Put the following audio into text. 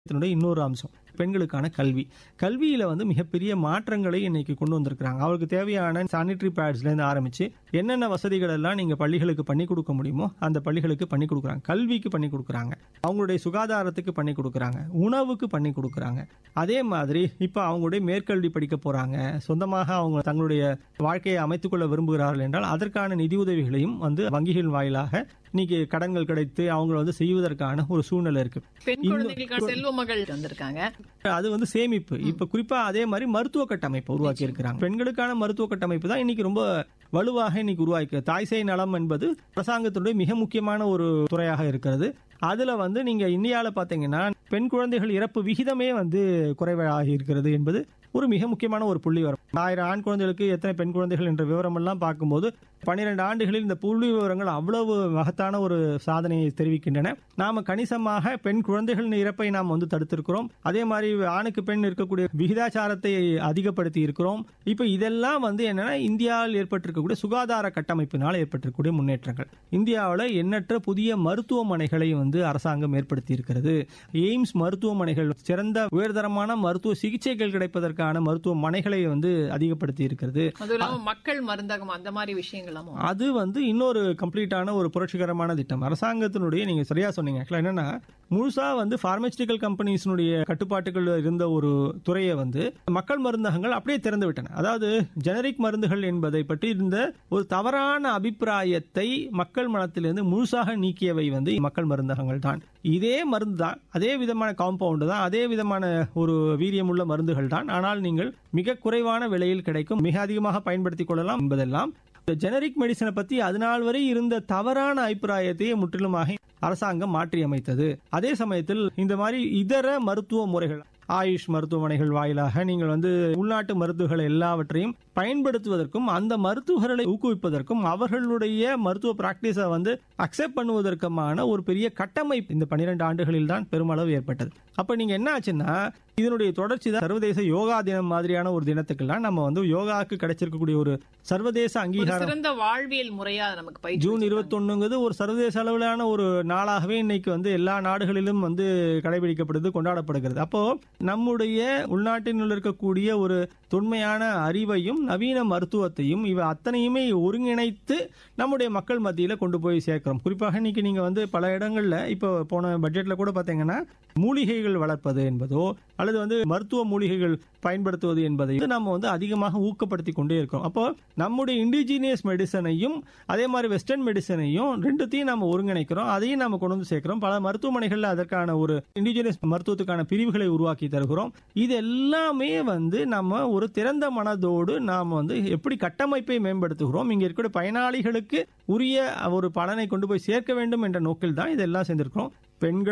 இதனுடைய இன்னொரு அம்சம் பெண்களுக்கான கல்வி கல்வியில வந்து மிகப்பெரிய மாற்றங்களை இன்னைக்கு கொண்டு வந்திருக்கிறாங்க அவருக்கு தேவையான சானிட்டரி பேட்ஸ்ல இருந்து ஆரம்பிச்சு என்னென்ன வசதிகள் எல்லாம் நீங்க பள்ளிகளுக்கு பண்ணி கொடுக்க முடியுமோ அந்த பள்ளிகளுக்கு பண்ணி கொடுக்குறாங்க கல்விக்கு பண்ணி கொடுக்குறாங்க அவங்களுடைய சுகாதாரத்துக்கு பண்ணி கொடுக்குறாங்க உணவுக்கு பண்ணி கொடுக்குறாங்க அதே மாதிரி இப்ப அவங்களுடைய மேற்கல்வி படிக்க போறாங்க சொந்தமாக அவங்க தங்களுடைய வாழ்க்கையை அமைத்துக் கொள்ள விரும்புகிறார்கள் என்றால் அதற்கான நிதி உதவிகளையும் வந்து வங்கிகள் வாயிலாக இன்னைக்கு கடன்கள் கிடைத்து அவங்க வந்து செய்வதற்கான ஒரு சூழ்நிலை இருக்கு பெண் குழந்தைகளுக்கான செல்வ மகள் வந்திருக்காங்க அது வந்து சேமிப்பு இப்ப குறிப்பா அதே மாதிரி மருத்துவ கட்டமைப்பு உருவாக்கி இருக்கிறாங்க பெண்களுக்கான மருத்துவ கட்டமைப்பு தான் இன்னைக்கு ரொம்ப வலுவாக இன்னைக்கு உருவாக்கி தாய் சேய் நலம் என்பது அரசாங்கத்தினுடைய மிக முக்கியமான ஒரு துறையாக இருக்கிறது அதுல வந்து நீங்க இந்தியாவில் பாத்தீங்கன்னா பெண் குழந்தைகள் இறப்பு விகிதமே வந்து குறைவாக இருக்கிறது என்பது ஒரு மிக முக்கியமான ஒரு புள்ளி வரும் ஆயிரம் ஆண் குழந்தைகளுக்கு எத்தனை பெண் குழந்தைகள் என்ற விவரம் எல்லாம் பார்க்கும்போது பன்னிரண்டு ஆண்டுகளில் இந்த புள்ளி விவரங்கள் அவ்வளவு மகத்தான ஒரு சாதனையை தெரிவிக்கின்றன நாம கணிசமாக பெண் குழந்தைகளின் இறப்பை நாம் வந்து தடுத்திருக்கிறோம் அதே மாதிரி ஆணுக்கு பெண் இருக்கக்கூடிய விகிதாச்சாரத்தை அதிகப்படுத்தி இருக்கிறோம் இப்ப இதெல்லாம் வந்து என்னன்னா இந்தியாவில் ஏற்பட்டிருக்கக்கூடிய சுகாதார கட்டமைப்பினால் ஏற்பட்டிருக்கக்கூடிய முன்னேற்றங்கள் இந்தியாவில் எண்ணற்ற புதிய மருத்துவமனைகளை வந்து அரசாங்கம் ஏற்படுத்தி இருக்கிறது எய்ம்ஸ் மருத்துவமனைகள் சிறந்த உயர்தரமான மருத்துவ சிகிச்சைகள் கிடைப்பதற்கான மருத்துவமனைகளை வந்து அதிகப்படுத்தி இருக்கிறது அதுவும் இல்லாம மக்கள் மருந்தகம் அந்த மாதிரி விஷயங்களும் அது வந்து இன்னொரு கம்ப்ளீட்டான ஒரு புரட்சிகரமான திட்டம் அரசாங்கத்தினுடைய நீங்க சரியா சொன்னீங்க ஆக்சுவலா என்னன்னா முழுசா வந்து பார்மஸ்டிக்கல் கம்பெனிஸினுடைய கட்டுப்பாட்டுகள் இருந்த ஒரு துறையை வந்து மக்கள் மருந்தகங்கள் அப்படியே திறந்து விட்டன அதாவது ஜெனரிக் மருந்துகள் என்பதை பற்றி இருந்த ஒரு தவறான அபிப்பிராயத்தை மக்கள் மனத்திலிருந்து முழுசாக நீக்கியவை வந்து மக்கள் மருந்தகங்கள் தான் இதே மருந்து தான் அதே விதமான காம்பவுண்ட் தான் அதே விதமான ஒரு வீரியமுள்ள மருந்துகள் தான் ஆனால் நீங்கள் மிக குறைவான விலையில் கிடைக்கும் மிக அதிகமாக பயன்படுத்திக் கொள்ளலாம் என்பதெல்லாம் இந்த ஜெனரிக் மெடிசனை பத்தி அதனால் வரை இருந்த தவறான அபிப்பிராயத்தையே முற்றிலுமாக அரசாங்கம் மாற்றி அமைத்தது அதே சமயத்தில் இந்த மாதிரி இதர மருத்துவ முறைகள் ஆயுஷ் மருத்துவமனைகள் வாயிலாக நீங்கள் வந்து உள்நாட்டு மருத்துவர்கள் எல்லாவற்றையும் பயன்படுத்துவதற்கும் அந்த மருத்துவர்களை ஊக்குவிப்பதற்கும் அவர்களுடைய மருத்துவ பிராக்டிஸை வந்து அக்செப்ட் பண்ணுவதற்குமான ஒரு பெரிய கட்டமைப்பு இந்த பன்னிரெண்டு ஆண்டுகளில் தான் பெருமளவு ஏற்பட்டது அப்ப நீங்க என்ன ஆச்சுன்னா இதனுடைய தொடர்ச்சி தான் சர்வதேச யோகா தினம் மாதிரியான ஒரு தினத்துக்கெல்லாம் நம்ம வந்து யோகாவுக்கு கிடைச்சிருக்கக்கூடிய ஒரு சர்வதேச ஒரு அங்கீகாரம் சிறந்த வாழ்வியல் முறையா நமக்கு பயிற்சி ஜூன் இருபத்தொன்னுங்கிறது ஒரு சர்வதேச அளவிலான ஒரு நாளாகவே இன்னைக்கு வந்து எல்லா நாடுகளிலும் வந்து கடைபிடிக்கப்படுது கொண்டாடப்படுகிறது அப்போ நம்முடைய உள்நாட்டினுள் இருக்கக்கூடிய ஒரு தொன்மையான அறிவையும் நவீன மருத்துவத்தையும் இவை அத்தனையுமே ஒருங்கிணைத்து நம்முடைய மக்கள் மத்தியில கொண்டு போய் சேர்க்கிறோம் குறிப்பாக இன்னைக்கு நீங்க வந்து பல இடங்கள்ல இப்போ போன பட்ஜெட்ல கூட பாத்தீங்கன்னா மூலிகைகள் வளர்ப்பது என்பதோ அல்லது வந்து மருத்துவ மூலிகைகள் பயன்படுத்துவது என்பதை நம்ம வந்து அதிகமாக ஊக்கப்படுத்தி கொண்டே இருக்கோம் அப்போ நம்முடைய இண்டிஜினியஸ் மெடிசனையும் அதே மாதிரி வெஸ்டர்ன் மெடிசனையும் ரெண்டுத்தையும் நம்ம ஒருங்கிணைக்கிறோம் அதையும் நம்ம கொண்டு வந்து சேர்க்கிறோம் பல மருத்துவமனைகள்ல அதற்கான ஒரு இண்டிஜினியஸ் மருத்துவத்துக்கான பிரிவுகளை உருவாக்கி தருகிறோம் இது எல்லாமே வந்து நம்ம ஒரு திறந்த மனதோடு நாம் வந்து எப்படி கட்டமைப்பை மேம்படுத்துகிறோம் இங்க இருக்கிற பயனாளிகளுக்கு உரிய ஒரு பலனை கொண்டு போய் சேர்க்க வேண்டும் என்ற நோக்கில் தான் இதெல்லாம் செஞ்சிருக்கிறோம் பெண்கள்